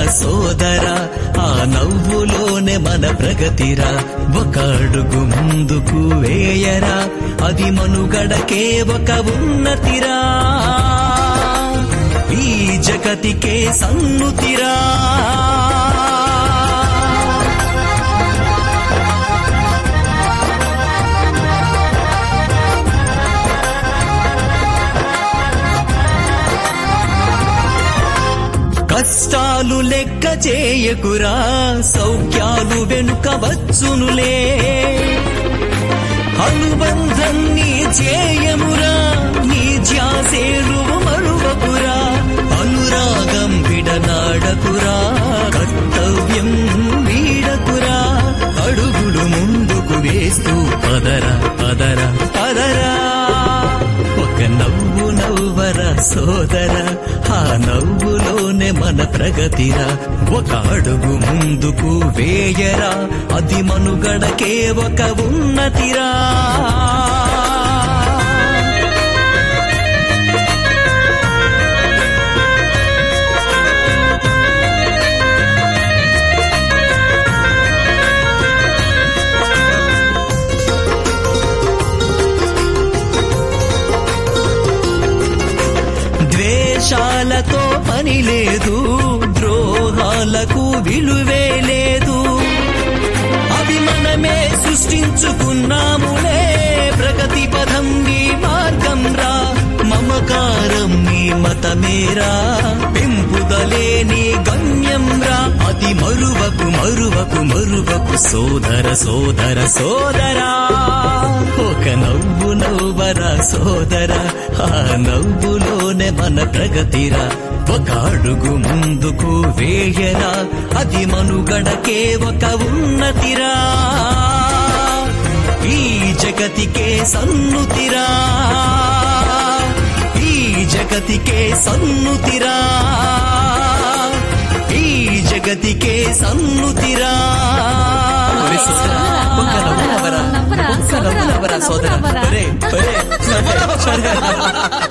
సోదర ఆ నవ్వులోనే మన ప్రగతిరా ఒక అడుగు ముందుకు వేయరా అది మనుగడకే ఒక ఉన్నతిరా ఈ జగతికే సన్నుతిరా కష్టాలు లెక్క చేయకురా సౌఖ్యాలు వెనుక వచ్చునులే అనుబంధం నీ చేయమురా నీ ధ్యాసేరువు మరువకురా అనురాగం విడనాడకురా కర్తవ్యం వీడకురా అడుగులు ముందుకు వేస్తూ పదరా పదరా పదరా ఒక నవ్వు నవ్వర సోదర ఆ నవ్వులోనే మన ప్రగతిరా ఒక అడుగు ముందుకు వేయరా అది మనుగడకే ఒక ఉన్నతిరా ద్వేషాలతో పని లేదు ద్రోహాలకు విలువే లేదు అవి మనమే సృష్టించుకున్నాములే ప్రగతి పదం నీ మార్గం రా మమకారం నీ మతమేరా పెంపుదలే నీ గమ్యం రా అది మరువకు మరువకు మరువకు సోదర సోదర సోదరా ఒక నవ్వు నవ్వరా సోదర ఆ నవ్వులోనే మన ప్రగతిరా ఒక అడుగు ముందుకు వేయరా అది మనుగడకే ఒక ఉన్నతిరా ఈ జగతికే సన్నుతిరా ఈ జగతికే సన్నుతిరా ఈ జగతికే సన్నుతిరా ఒరే సిస్టర్, ఒక్క నవ్వు నవ్వరా. నవ్వరా, ఒక్క నవ్వు నవ్వరా నవ్వు సోదరా నవ్వరా. ఒరే, ఒరే, నవ్వరా.